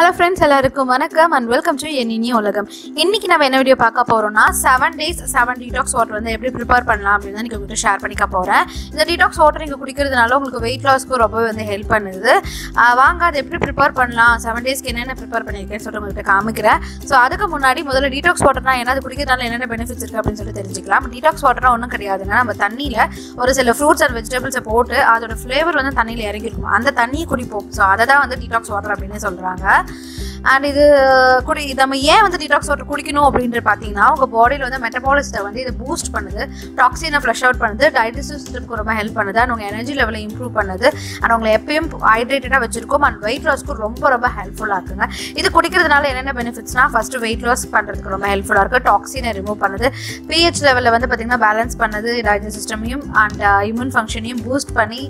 hello friends எல்லாருக்கும் வணக்கம் and welcome to என் இனிய உலகம் இன்னைக்கு நம்ம என்ன வீடியோ பார்க்க போறோம்னா seven days seven detox water வந்து எப்படி ப்ரிப்பேர் பண்ணலாம் அப்படின்னு தான் உங்ககிட்ட ஷேர் பண்ணிக்க போறேன் இந்த டீடாக்ஸ் வாட்டர் நீங்கள் குடிக்கிறதுனால உங்களுக்கு வெயிட் லாஸ்க்கு ரொம்பவே வந்து ஹெல்ப் பண்ணுது ஆஹ் வாங்க அதை எப்படி ப்ரிப்பேர் பண்ணலாம் செவன் டேஸ்க்கு என்னென்ன ப்ரிப்பேர் பண்ணியிருக்கேன்னு சொல்லிட்டு உங்கள்கிட்ட காமிக்கிறேன் ஸோ அதுக்கு முன்னாடி முதல்ல டீடாக்ஸ் வாட்டர்னா என்ன அது குடிக்கிறதுனால என்னென்ன பெனிஃபிட்ஸ் இருக்குது அப்படின்னு சொல்லி தெரிஞ்சுக்கலாம் டீடாக்ஸ் வாட்டர்னா ஒன்றும் கிடையாதுங்க நம்ம தண்ணியில் ஒரு சில ஃப்ரூட்ஸ் அண்ட் வெஜிடபிள்ஸை போட்டு அதோட ஃப்ளேவர் வந்து தண்ணியில் இறங்கிருக்கும் அந்த தண்ணியை குடிப்போம் ஸோ அதை தான் வந்து டீடாக்ஸ் வாட்டர் அப்படின்னு சொல்கிறாங்க அண்ட் இது குடி இது நம்ம ஏன் வந்து டீடாக்ஸ் வாட்டர் குடிக்கணும் அப்படின்ட்டு பார்த்தீங்கன்னா உங்கள் பாடியில் வந்து மெட்டபாலிஸ்ட்டை வந்து இது பூஸ்ட் பண்ணுது டாக்ஸினை ஃப்ளஷ் அவுட் பண்ணுது டைஜஸ்டிவ் சிஸ்டம்க்கு ரொம்ப ஹெல்ப் பண்ணுது அண்ட் உங்கள் எனர்ஜி லெவலை இம்ப்ரூவ் பண்ணுது அண்ட் உங்களை எப்பயும் ஹைட்ரேட்டடாக வச்சிருக்கோம் அண்ட் வெயிட் லாஸ்க்கு ரொம்ப ரொம்ப ஹெல்ப்ஃபுல்லாக இருக்குங்க இது குடிக்கிறதுனால என்னென்ன பெனிஃபிட்ஸ்னா ஃபஸ்ட்டு வெயிட் லாஸ் பண்ணுறதுக்கு ரொம்ப ஹெல்ப்ஃபுல்லாக இருக்குது டாக்ஸினை ரிமூவ் பண்ணுது பிஹெச் லெவலில் வந்து பார்த்திங்கன்னா பேலன்ஸ் பண்ணுது டைஜஸ்ட் சிஸ்டமையும் அண்ட் இம்யூன் ஃபங்க்ஷனையும் பூஸ்ட் பண்ணி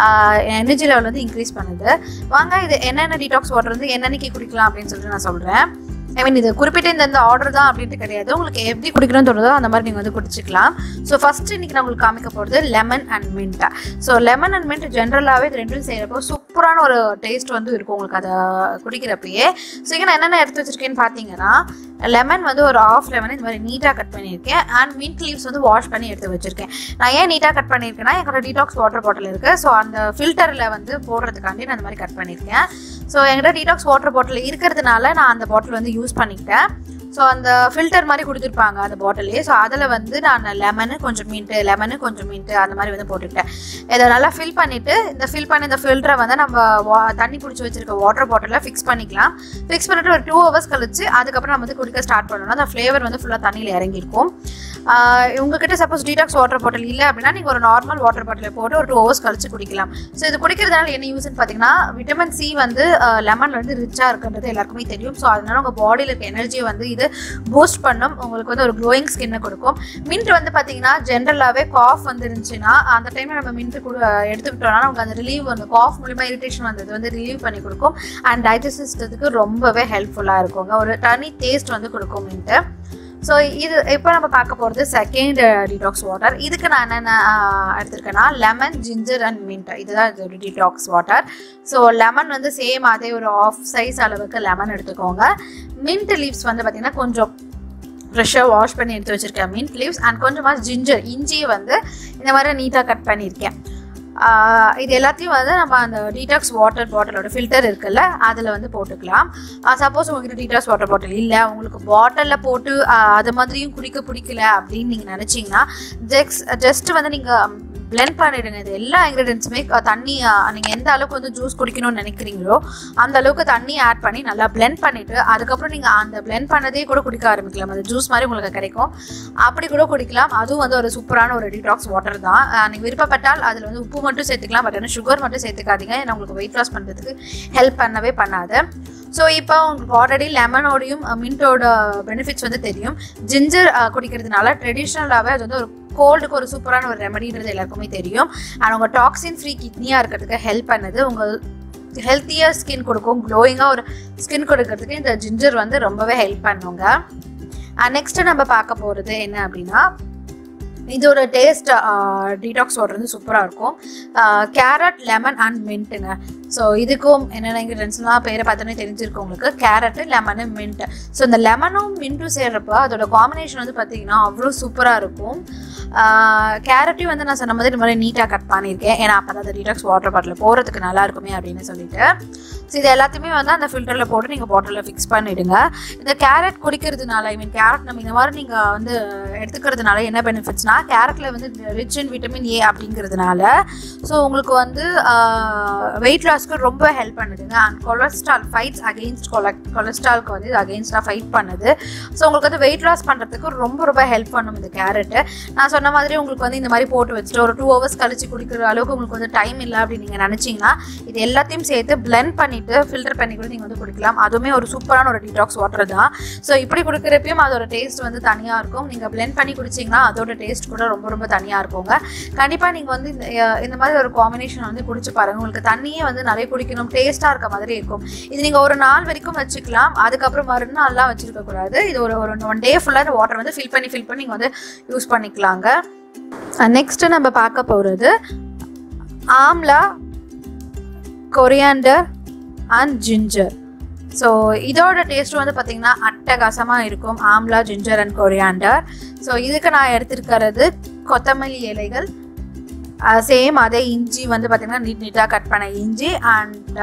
எனர்ஜி லெவல் வந்து இன்க்ரீஸ் பண்ணுது வாங்க இது என்னென்ன டீடாக்ஸ் வாட்டர் வந்து என்னென்னைக்கு குடிக்கலாம் அப்படின்னு சொல்லிட்டு நான் சொல்கிறேன் ஐ மீன் இது குறிப்பிட்ட இந்த இந்த ஆர்டர் தான் அப்படின்ட்டு கிடையாது உங்களுக்கு எப்படி குடிக்கணும்னு தோணுதோ அந்த மாதிரி நீங்கள் வந்து குடிச்சிக்கலாம் ஸோ ஃபஸ்ட்டு இன்றைக்கி நான் உங்களுக்கு காமிக்க போகிறது லெமன் அண்ட் மின்ட்டா ஸோ லெமன் அண்ட் மின்ட் ஜென்ரலாகவே இது ரெண்டும் செய்கிறப்போ சூப்பரான ஒரு டேஸ்ட் வந்து இருக்கும் உங்களுக்கு அதை குடிக்கிறப்பயே ஸோ இங்கே நான் என்னென்ன எடுத்து வச்சிருக்கேன்னு பார்த்தீங்கன்னா லெமன் வந்து ஒரு ஆஃப் லெமன் இந்த மாதிரி நீட்டாக கட் பண்ணியிருக்கேன் அண்ட் மின்ட் லீவ்ஸ் வந்து வாஷ் பண்ணி எடுத்து வச்சிருக்கேன் நான் ஏன் நீட்டாக கட் பண்ணியிருக்கேன்னா என்னோட டீடாக்ஸ் வாட்டர் பாட்டில் இருக்குது ஸோ அந்த ஃபில்டரில் வந்து போடுறதுக்காண்டி நான் இந்த மாதிரி கட் பண்ணியிருக்கேன் ஸோ என்கிட்ட டீடாக்ஸ் வாட்டர் பாட்டில் இருக்கிறதுனால நான் அந்த பாட்டில் வந்து யூஸ் பண்ணிக்கிட்டேன் ஸோ அந்த ஃபில்டர் மாதிரி கொடுத்துருப்பாங்க அந்த பாட்டிலே ஸோ அதில் வந்து நான் லெமனு கொஞ்சம் மீன்ட்டு லெமனு கொஞ்சம் மீன்ட்டு அந்த மாதிரி வந்து போட்டுக்கிட்டேன் இதை நல்லா ஃபில் பண்ணிவிட்டு இந்த ஃபில் பண்ணி இந்த ஃபில்டரை வந்து நம்ம வா தண்ணி பிடிச்சி வச்சிருக்க வாட்டர் பாட்டிலில் ஃபிக்ஸ் பண்ணிக்கலாம் ஃபிக்ஸ் பண்ணிட்டு ஒரு டூ ஹவர்ஸ் கழிச்சு அதுக்கப்புறம் நம்ம வந்து குடிக்க ஸ்டார்ட் பண்ணணும் அந்த ஃப்ளேவர் வந்து ஃபுல்லாக தண்ணியில் இறங்கியிருக்கும் ஆஹ் உங்ககிட்ட சப்போஸ் டீடாக்ஸ் வாட்டர் பாட்டில் இல்லை அப்படின்னா நீங்கள் ஒரு நார்மல் வாட்டர் பாட்டில் போட்டு ஒரு டூ ஹவர்ஸ் கழிச்சு குடிக்கலாம் ஸோ இது குடிக்கிறதுனால என்ன யூஸ்ன்னு பார்த்தீங்கன்னா விட்டமின் சி வந்து லெமன் வந்து ரிச்சாக இருக்குன்றது எல்லாருக்குமே தெரியும் ஸோ அதனால உங்கள் பாடியில் இருக்க எனர்ஜியை வந்து இது பூஸ்ட் பண்ணும் உங்களுக்கு வந்து ஒரு க்ளோயிங் ஸ்கின்னை கொடுக்கும் மின்ட் வந்து பார்த்தீங்கன்னா ஜென்ரலாகவே காஃப் வந்து இருந்துச்சுன்னா அந்த டைமில் நம்ம மின்ட் கூட எடுத்துக்கிட்டோம்னா நமக்கு அந்த ரிலீவ் வந்து காஃப் மூலிமா இரிட்டேஷன் வந்தது வந்து ரிலீவ் பண்ணி கொடுக்கும் அண்ட் டைஜஸ்ட் சிஸ்டத்துக்கு ரொம்பவே ஹெல்ப்ஃபுல்லாக இருக்குங்க ஒரு தனி டேஸ்ட் வந்து கொடுக்கும் மின்ட்டு ஸோ இது இப்போ நம்ம பார்க்க போகிறது செகண்ட் டீடாக்ஸ் வாட்டர் இதுக்கு நான் என்னென்ன ஆஹ், எடுத்திருக்கேன்னா லெமன் ஜிஞ்சர் அண்ட் மின்ட் இதுதான் இது ஒரு டீடாக்ஸ் வாட்டர் ஸோ லெமன் வந்து சேம் அதே ஒரு ஆஃப் சைஸ் அளவுக்கு லெமன் எடுத்துக்கோங்க மின்ட் லீவ்ஸ் வந்து பார்த்திங்கன்னா கொஞ்சம் ஃப்ரெஷ்ஷாக வாஷ் பண்ணி எடுத்து வச்சுருக்கேன் மின்ட் லீவ்ஸ் அண்ட் கொஞ்சமாக ஜிஞ்சர் இஞ்சியை வந்து இந்த மாதிரி நீட்டாக கட் பண்ணியிருக்கேன் ஆஹ் இது எல்லாத்தையும் வந்து நம்ம அந்த டீடாக்ஸ் வாட்டர் பாட்டிலோட ஃபில்டர் இருக்குல்ல அதில் வந்து போட்டுக்கலாம் சப்போஸ் உங்ககிட்ட டீடாக்ஸ் வாட்டர் பாட்டில் இல்லை உங்களுக்கு பாட்டிலில் போட்டு ஆஹ் அது மாதிரியும் குடிக்க பிடிக்கல அப்படின்னு நீங்கள் நினச்சிங்கன்னா ஜெக்ஸ் ஜஸ்ட் வந்து நீங்கள் blend பண்ணிடுங்க இது எல்லா இன்க்ரீடியன்ஸுமே தண்ணி நீங்கள் எந்த அளவுக்கு வந்து ஜூஸ் குடிக்கணும்னு நினைக்கிறீங்களோ அந்த அளவுக்கு தண்ணி ஆட் பண்ணி நல்லா blend பண்ணிவிட்டு அதுக்கப்புறம் நீங்கள் அந்த blend பண்ணதே கூட குடிக்க ஆரம்பிக்கலாம் அந்த ஜூஸ் மாதிரி உங்களுக்கு கிடைக்கும் அப்படி கூட குடிக்கலாம் அதுவும் வந்து ஒரு சூப்பரான ஒரு டீடாக்ஸ் வாட்டர் தான் நீங்கள் விருப்பப்பட்டால் அதில் வந்து உப்பு மட்டும் சேர்த்துக்கலாம் பட் ஆனால் சுகர் மட்டும் சேர்த்துக்காதீங்க ஏன்னா உங்களுக்கு வெயிட் லாஸ் பண்ணுறதுக்கு ஹெல்ப் பண்ணவே பண்ணாது ஸோ இப்போ உங்களுக்கு ஆல்ரெடி லெமனோடையும் மின்ட்டோட பெனிஃபிட்ஸ் வந்து தெரியும் ஜிஞ்சர் குடிக்கிறதுனால ட்ரெடிஷ்னலாகவே அது வந்து ஒரு கோல்டுக்கு ஒரு சூப்பரான ஒரு ரெமடின்றது எல்லாருக்குமே தெரியும் அண்ட் உங்கள் டாக்ஸின் ஃப்ரீ கிட்னியாக இருக்கிறதுக்கு ஹெல்ப் பண்ணுது உங்கள் ஹெல்த்தியாக ஸ்கின் கொடுக்கும் க்ளோயிங்காக ஒரு ஸ்கின் கொடுக்கறதுக்கு இந்த ஜிஞ்சர் வந்து ரொம்பவே ஹெல்ப் பண்ணுங்க நெக்ஸ்ட்டு நம்ம பார்க்க போகிறது என்ன அப்படின்னா இதோட டேஸ்ட் டீடாக்ஸ் வாட்டர் வந்து சூப்பராக இருக்கும் கேரட் லெமன் அண்ட் மின்ட்டுங்க ஸோ இதுக்கும் என்னென்ன இன்க்ரீடியன்ஸ்லாம் பேரை பார்த்தோன்னே தெரிஞ்சிருக்கு உங்களுக்கு கேரட்டு லெமனு மின்ட் ஸோ இந்த லெமனும் மின்ட்டும் சேர்றப்ப அதோட காம்பினேஷன் வந்து பார்த்தீங்கன்னா அவ்வளோ சூப்பராக இருக்கும் கேரட்டையும் வந்து நான் சொன்ன மாதிரி இந்த மாதிரி நீட்டாக கட் பண்ணியிருக்கேன் ஏன்னா அப்போ தான் அந்த டீடாக்ஸ் வாட்டர் பாட்டில் போகிறதுக்கு நல்லா இருக்குமே அப்படின்னு சொல்லிட்டு ஸோ இது எல்லாத்தையுமே வந்து அந்த ஃபில்டரில் போட்டு நீங்கள் பாட்டிலில் ஃபிக்ஸ் பண்ணிவிடுங்க இந்த கேரட் குடிக்கிறதுனால ஐ மீன் கேரட் நம்ம இந்த மாதிரி நீங்கள் வந்து எடுத்துக்கிறதுனால என்ன பெனிஃபிட்ஸ்னா கேரட்டில் வந்து ரிச் இன் விட்டமின் ஏ அப்படிங்கிறதுனால ஸோ உங்களுக்கு வந்து வெயிட் லாஸ்க்கு ரொம்ப ஹெல்ப் பண்ணுதுங்க அண்ட் கொலஸ்ட்ரால் ஃபைட்ஸ் அகெயின்ஸ்ட் கொல கொலஸ்ட்ரால்க்கு வந்து இது அகெயின்ஸ்டாக ஃபைட் பண்ணுது ஸோ உங்களுக்கு வந்து வெயிட் லாஸ் பண்ணுறதுக்கு ரொம்ப ரொம்ப ஹெல்ப் பண்ணும் இந்த கேரட்டு நான் சொன்ன மாதிரி உங்களுக்கு வந்து இந்த மாதிரி போட்டு வச்சுட்டு ஒரு டூ ஹவர்ஸ் கழிச்சு குடிக்கிற அளவுக்கு உங்களுக்கு வந்து டைம் இல்லை அப்படின்னு நீங்கள் நினச்சிங்கன்னா இது எல்லாத்தையும் சேர்த்து blend பண்ணிவிட்டு ஃபில்டர் பண்ணி கூட நீங்கள் வந்து குடிக்கலாம் அதுவுமே ஒரு சூப்பரான ஒரு டீடாக்ஸ் வாட்டர் தான் ஸோ இப்படி குடிக்கிறப்பையும் அதோட டேஸ்ட் வந்து தனியாக இருக்கும் நீங்கள் blend பண்ணி குடிச்சிங்கன்னா அதோட டேஸ்ட் கூட ரொம்ப ரொம்ப தனியாக இருக்குங்க கண்டிப்பாக நீங்கள் வந்து இந்த அஹ், இந்த மாதிரி ஒரு காம்பினேஷன் வந்து குடிச்சு பாருங்கள் உங்களுக்கு தண்ணியே வந்து நிறைய குடிக்கணும் டேஸ்ட்டாக இருக்க மாதிரி இருக்கும் இது நீங்கள் ஒரு நாள் வரைக்கும் வச்சுக்கலாம் அதுக்கப்புறம் மறுநாள்லாம் வச்சிருக்க கூடாது இது ஒரு ஒரு ஒன் டே ஃபுல்லாக இந்த வாட்டர் வந்து ஃபில் பண்ணி ஃபில் பண்ணி நீங்கள் வந்து யூஸ் பண்ணிக்கலாங்க நெக்ஸ்ட்டு நம்ம பார்க்க போகிறது amla coriander and ginger so இதோட டேஸ்ட் வந்து பார்த்திங்கன்னா அட்டகாசமாக இருக்கும் amla ginger and coriander so இதுக்கு நான் எடுத்திருக்கிறது கொத்தமல்லி இலைகள் சேம் அதே இஞ்சி வந்து பார்த்திங்கன்னா நீட் நீட்டாக கட் பண்ண இஞ்சி அண்ட்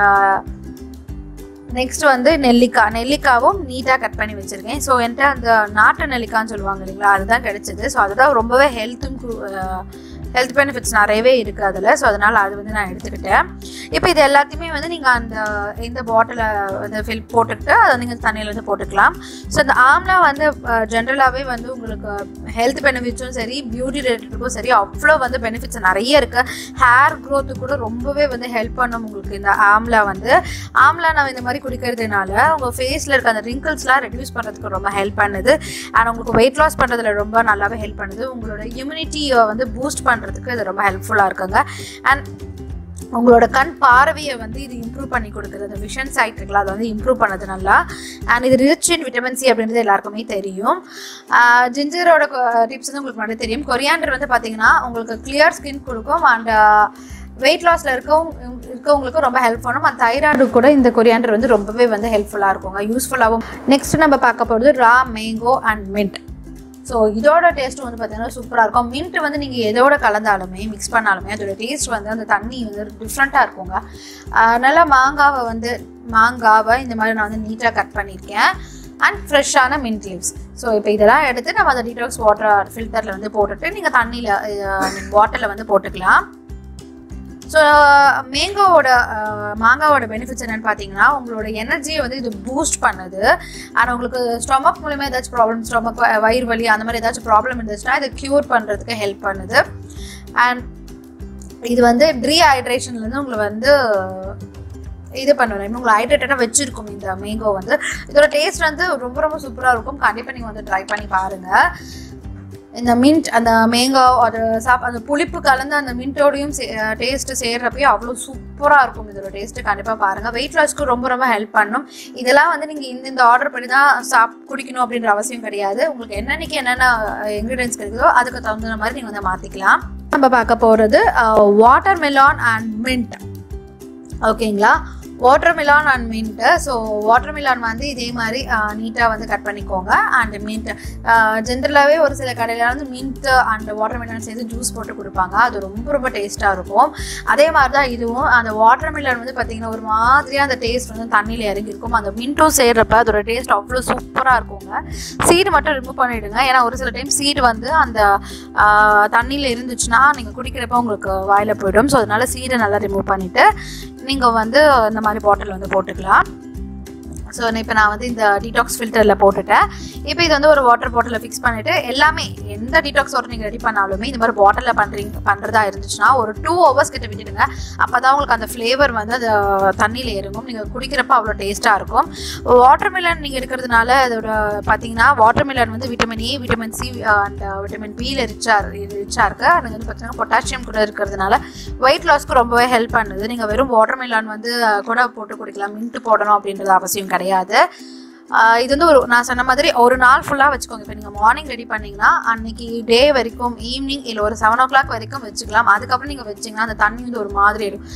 நெக்ஸ்ட் வந்து நெல்லிக்காய் நெல்லிக்காவும் நீட்டாக கட் பண்ணி வச்சுருக்கேன் ஸோ என்கிட்ட அந்த நாட்டு நெல்லிக்காய்னு சொல்லுவாங்க இல்லைங்களா அதுதான் கிடைச்சது ஸோ அதுதான் ரொம்பவே ஹெல்த்தும் ஹெல்த் பெனிஃபிட்ஸ் நிறையவே இருக்குது அதில் ஸோ அதனால் அது வந்து நான் எடுத்துக்கிட்டேன் இப்போ இது எல்லாத்தையுமே வந்து நீங்கள் அந்த இந்த பாட்டிலை வந்து ஃபில் போட்டுக்கிட்டு அதை நீங்கள் தண்ணியில் வந்து போட்டுக்கலாம் ஸோ இந்த ஆம்லா வந்து ஜென்ரலாகவே வந்து உங்களுக்கு ஹெல்த் பெனிஃபிட்ஸும் சரி பியூட்டி ரிலேட்டடுக்கும் சரி அவ்வளோ வந்து பெனிஃபிட்ஸ் நிறைய இருக்குது ஹேர் க்ரோத்து கூட ரொம்பவே வந்து ஹெல்ப் பண்ணும் உங்களுக்கு இந்த ஆம்லா வந்து ஆம்லா நான் இந்த மாதிரி குடிக்கிறதுனால உங்கள் ஃபேஸில் இருக்க அந்த ரிங்கிள்ஸ்லாம் ரெடியூஸ் பண்ணுறதுக்கு ரொம்ப ஹெல்ப் பண்ணுது அண்ட் உங்களுக்கு வெயிட் லாஸ் பண்ணுறதுல ரொம்ப நல்லாவே ஹெல்ப் பண்ணுது உங்களோட இம்யூனிட்டியை வந்து பூஸ்ட் பண்ணுறதுக்கு இது ரொம்ப ஹெல்ப்ஃபுல்லாக இருக்குங்க அண்ட் உங்களோட கண் பார்வையை வந்து இது இம்ப்ரூவ் பண்ணி கொடுக்குது அந்த விஷன் சைட் இருக்குல்ல அதை வந்து இம்ப்ரூவ் பண்ணது நல்லா அண்ட் இது ரிச் இன் விட்டமின் சி அப்படின்றது எல்லாருக்குமே தெரியும் ஜிஞ்சரோட டிப்ஸ் வந்து உங்களுக்கு முன்னாடி தெரியும் கொரியாண்டர் வந்து பார்த்தீங்கன்னா உங்களுக்கு கிளியர் ஸ்கின் கொடுக்கும் அண்ட் வெயிட் லாஸில் இருக்கவும் இருக்கவங்களுக்கும் ரொம்ப ஹெல்ப் பண்ணும் அந்த தைராய்டு கூட இந்த கொரியாண்டர் வந்து ரொம்பவே வந்து ஹெல்ப்ஃபுல்லாக இருக்குங்க யூஸ்ஃபுல்லாகவும் நெக்ஸ்ட் நம்ம பார்க்க போகிறது raw mango and mint so இதோட டேஸ்ட் வந்து பார்த்தீங்கன்னா சூப்பராக இருக்கும் மின்ட் வந்து நீங்கள் எதோட கலந்தாலுமே மிக்ஸ் பண்ணாலுமே அதோட டேஸ்ட் வந்து அந்த தண்ணி வந்து டிஃப்ரெண்ட்டாக இருக்குங்க நல்லா மாங்காவை வந்து மாங்காவை இந்த மாதிரி நான் வந்து நீட்டாக கட் பண்ணியிருக்கேன் அண்ட் ஃப்ரெஷ்ஷான மின்ட் லீவ்ஸ் ஸோ இப்போ இதெல்லாம் எடுத்து நம்ம அந்த டீடாக்ஸ் வாட்டர் ஃபில்டரில் வந்து போட்டுட்டு நீங்கள் தண்ணியில் பாட்டிலில் வந்து போட்டுக்கலாம் ஸோ மேங்கோவோட மாங்காவோட பெனிஃபிட்ஸ் என்னென்னு பார்த்தீங்கன்னா உங்களோட எனர்ஜியை வந்து இது பூஸ்ட் பண்ணுது ஆனால் உங்களுக்கு ஸ்டொமக் மூலிமா ஏதாச்சும் ப்ராப்ளம் ஸ்டொமக் வயிறு வலி அந்த மாதிரி ஏதாச்சும் ப்ராப்ளம் இருந்துச்சுன்னா இதை க்யூர் பண்ணுறதுக்கு ஹெல்ப் பண்ணுது அண்ட் இது வந்து டீஹைட்ரேஷன்லேருந்து உங்களை வந்து இது பண்ணுவேன் உங்களை ஹைட்ரேட்டடாக வச்சுருக்கும் இந்த மேங்கோ வந்து இதோட டேஸ்ட் வந்து ரொம்ப ரொம்ப சூப்பராக இருக்கும் கண்டிப்பாக நீங்கள் வந்து ட்ரை பண்ணி பாருங்கள் இந்த மின்ட் அந்த மேங்கோ அது சாப் அந்த புளிப்பு கலந்து அந்த மின்ட்டோடையும் டேஸ்ட்டு சேர்றப்பயே அவ்வளோ சூப்பராக இருக்கும் இதோட டேஸ்ட்டு கண்டிப்பாக பாருங்கள் வெயிட் லாஸ்க்கு ரொம்ப ரொம்ப ஹெல்ப் பண்ணும் இதெல்லாம் வந்து நீங்கள் இந்த இந்த ஆர்டர் பண்ணி தான் சாப் குடிக்கணும் அப்படின்ற அவசியம் கிடையாது உங்களுக்கு என்னன்னைக்கு என்னென்ன இன்க்ரீடியன்ஸ் கிடைக்குதோ அதுக்கு தகுந்த மாதிரி நீங்கள் வந்து மாற்றிக்கலாம் நம்ம பார்க்க போகிறது வாட்டர் மெலான் அண்ட் மின்ட் ஓகேங்களா water melon and mint so water melon வந்து இதே மாதிரி நீட்டாக வந்து கட் பண்ணிக்கோங்க அண்ட் மின்ட் ஜென்ரலாகவே ஒரு சில கடையில் வந்து மின்ட் அண்ட் வாட்டர் மிலான் சேர்த்து ஜூஸ் போட்டு கொடுப்பாங்க அது ரொம்ப ரொம்ப டேஸ்ட்டாக இருக்கும் அதே மாதிரி தான் இதுவும் அந்த வாட்டர் மிலான் வந்து பார்த்திங்கன்னா ஒரு மாதிரியாக அந்த டேஸ்ட் வந்து தண்ணியில் இறங்கியிருக்கும் அந்த மின்ட்டும் சேர்றப்ப அதோட டேஸ்ட் அவ்வளோ சூப்பராக இருக்குங்க சீடு மட்டும் ரிமூவ் பண்ணிவிடுங்க ஏன்னா ஒரு சில டைம் சீடு வந்து அந்த தண்ணியில் இருந்துச்சுன்னா நீங்கள் குடிக்கிறப்ப உங்களுக்கு வாயில் போயிடும் ஸோ அதனால சீடை நல்லா ரிமூவ் பண்ணிவிட்டு நீங்கள் வந்து இந்த மாதிரி பாட்டில் வந்து போட்டுக்கலாம் ஸோ இப்போ நான் வந்து இந்த டீடாக்ஸ் ஃபில்டரில் போட்டுட்டேன் இப்போ இது வந்து ஒரு வாட்டர் பாட்டிலில் ஃபிக்ஸ் பண்ணிவிட்டு எல்லாமே எந்த டீடாக்ஸ் வாட்டர் நீங்கள் ரெடி பண்ணாலுமே இந்த மாதிரி பாட்டிலில் பண்ணுறீங்க பண்ணுறதா இருந்துச்சுன்னா ஒரு டூ ஹவர்ஸ் கிட்ட விட்டுடுங்க அப்போ தான் உங்களுக்கு அந்த ஃப்ளேவர் வந்து அது தண்ணியில் இறங்கும் நீங்கள் குடிக்கிறப்ப அவ்வளோ டேஸ்ட்டாக இருக்கும் வாட்டர் மிலன் நீங்கள் எடுக்கிறதுனால அதோட பார்த்தீங்கன்னா வாட்டர் மிலன் வந்து vitamin A vitamin C and vitamin பியில் ரிச்சாக ரிச்சாக இருக்குது அது வந்து பார்த்தீங்கன்னா பொட்டாசியம் கூட இருக்கிறதுனால வெயிட் லாஸ்க்கு ரொம்பவே ஹெல்ப் பண்ணுது நீங்கள் வெறும் வாட்டர் மிலான் வந்து கூட போட்டு குடிக்கலாம் மின்ட்டு போடணும் அப்படின்றது அவசியம் கிடையாது இது வந்து ஒரு நான் சொன்ன மாதிரி ஒரு நாள் ஃபுல்லாக வச்சுக்கோங்க இப்போ நீங்கள் மார்னிங் ரெடி பண்ணிங்கன்னா அன்னைக்கு டே வரைக்கும் ஈவினிங் இல்லை ஒரு செவன் ஓ கிளாக் வரைக்கும் வச்சுக்கலாம் அதுக்கப்புறம் நீங்கள் வச்சிங்கன்னா அந்த தண்ணி வந்து ஒரு மாதிரி இருக்கும்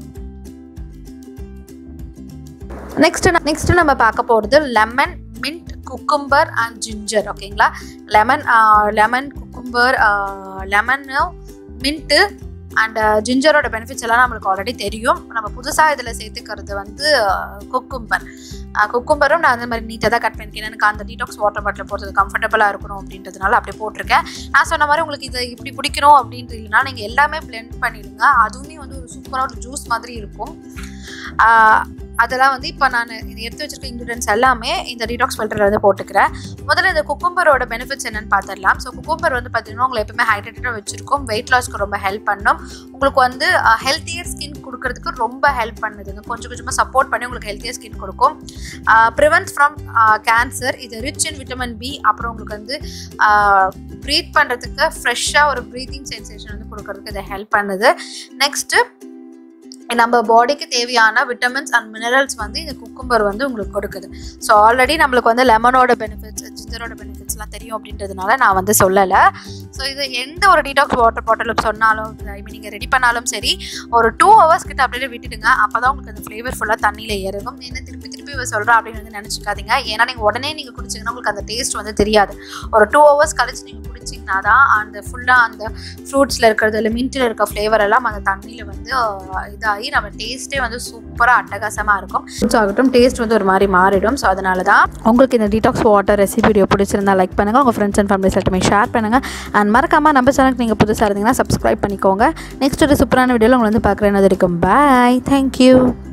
நெக்ஸ்ட் நெக்ஸ்ட் நம்ம பார்க்க போகிறது lemon mint cucumber and ginger ஓகேங்களா லெமன் லெமன் குக்கும்பர் லெமனும் மின்ட்டு அண்ட் ஜிஞ்சரோட பெனிஃபிட்ஸ் எல்லாம் நம்மளுக்கு ஆல்ரெடி தெரியும் நம்ம புதுசாக இதில் சேர்த்துக்கிறது வந்து குக்கும்பர் குக்கும்பரும் நான் அந்த மாதிரி நீட்டாக தான் கட் பண்ணிக்கிறேன் எனக்கு அந்த டீடாக்ஸ் வாட்டர் பாட்டில் போடுறது கம்ஃபர்டபுளாக இருக்கணும் அப்படின்றதுனால அப்படி போட்டிருக்கேன் நான் சொன்ன மாதிரி உங்களுக்கு இதை இப்படி பிடிக்கணும் அப்படின்ட்டு இல்லைனா நீங்கள் எல்லாமே பிளெண்ட் பண்ணிடுங்க அதுவுமே வந்து ஒரு சூப்பராக ஒரு ஜூஸ் மாதிரி இருக்கும் அதெல்லாம் வந்து இப்போ நான் இது எடுத்து வச்சிருக்க இன்க்ரீடியன்ஸ் எல்லாமே இந்த டீடாக்ஸ் ஃபில்டரில் வந்து போட்டுக்கிறேன் முதல்ல இந்த குக்கும்பரோட பெனிஃபிட்ஸ் என்னன்னு பார்த்துடலாம் ஸோ குக்கும்பர் வந்து பார்த்தீங்கன்னா உங்களை எப்பவுமே ஹைட்ரேட்டடாக வச்சிருக்கும் வெயிட் லாஸ்க்கு ரொம்ப ஹெல்ப் பண்ணும் உங்களுக்கு வந்து ஹெல்த்தியர் ஸ்கின் கொடுக்கறதுக்கு ரொம்ப ஹெல்ப் பண்ணுதுங்க கொஞ்சம் கொஞ்சமாக சப்போர்ட் பண்ணி உங்களுக்கு ஹெல்த்தியர் ஸ்கின் கொடுக்கும் ப்ரிவென்ட் ஃப்ரம் கேன்சர் இது ரிச் இன் விட்டமின் பி அப்புறம் உங்களுக்கு வந்து ப்ரீத் பண்ணுறதுக்கு ஃப்ரெஷ்ஷாக ஒரு ப்ரீத்திங் சென்சேஷன் வந்து கொடுக்கறதுக்கு இதை ஹெல்ப் பண்ணுது நெக்ஸ்ட்டு நம்ம பாடிக்கு தேவையான விட்டமின்ஸ் அண்ட் மினரல்ஸ் வந்து இந்த குக்கும்பர் வந்து உங்களுக்கு கொடுக்குது ஸோ ஆல்ரெடி நம்மளுக்கு வந்து லெமனோட பெனிஃபிட்ஸ் ஜிஞ்சரோட பெனிஃபிட்ஸ்லாம் தெரியும் அப்படின்றதுனால நான் வந்து சொல்லலை ஸோ இது எந்த ஒரு டீடாக்ஸ் வாட்டர் பாட்டிலும் சொன்னாலும் ஐ மீன் நீங்கள் ரெடி பண்ணாலும் சரி ஒரு டூ ஹவர்ஸ் கிட்ட அப்படியே விட்டுடுங்க அப்போ தான் உங்களுக்கு அந்த ஃப்ளேவர் ஃபுல்லாக தண்ணியில் இறங்கும் என்ன திருப்பி திருப்பி இவ சொல்கிறா அப்படின்னு வந்து நினச்சிக்காதீங்க ஏன்னா நீங்கள் உடனே நீங்கள் குடிச்சிங்கன்னா உங்களுக்கு அந்த டேஸ்ட் வந்து தெரியாது ஒரு டூ ஹவர்ஸ் கழிச்சு நீங்கள் குடிச்சிங்கன்னா தான் அந்த ஃபுல்லாக அந்த ஃப்ரூட்ஸில் இருக்கிறது இல்லை மின்ட்டில் இருக்க ஃப்ளேவர் எல்லாம் அந்த தண்ணியில் வந்து அஹ், இதாகி நம்ம டேஸ்ட்டே வந்து சூப்பராக அட்டகாசமாக இருக்கும் ஃப்ரூட்ஸ் ஆகட்டும் டேஸ்ட் வந்து ஒரு மாதிரி மாறிடும் ஸோ அதனால தான் உங்களுக்கு இந்த டீடாக்ஸ் வாட்டர் ரெசிபி வீடியோ பிடிச்சிருந்தா லைக் பண்ணுங்கள் உங்கள் ஃப்ரெண்ட்ஸ் அண்ட் ஃபேமிலிஸ் எல்லாமே ஷேர் பண்ணுங்கள் அண்ட் மறக்காமல் நம்ம சேனலுக்கு நீங்கள் புதுசாக இருந்தீங்கன்னா சப்ஸ்கிரைப் பண்ணிக்கோங்க நெக்ஸ்ட் ஒரு சூப்பரான வீடியோவில் உங்களை வந்து பார்க்குறேன் அது வரைக்கும் பாய் தேங்க்யூ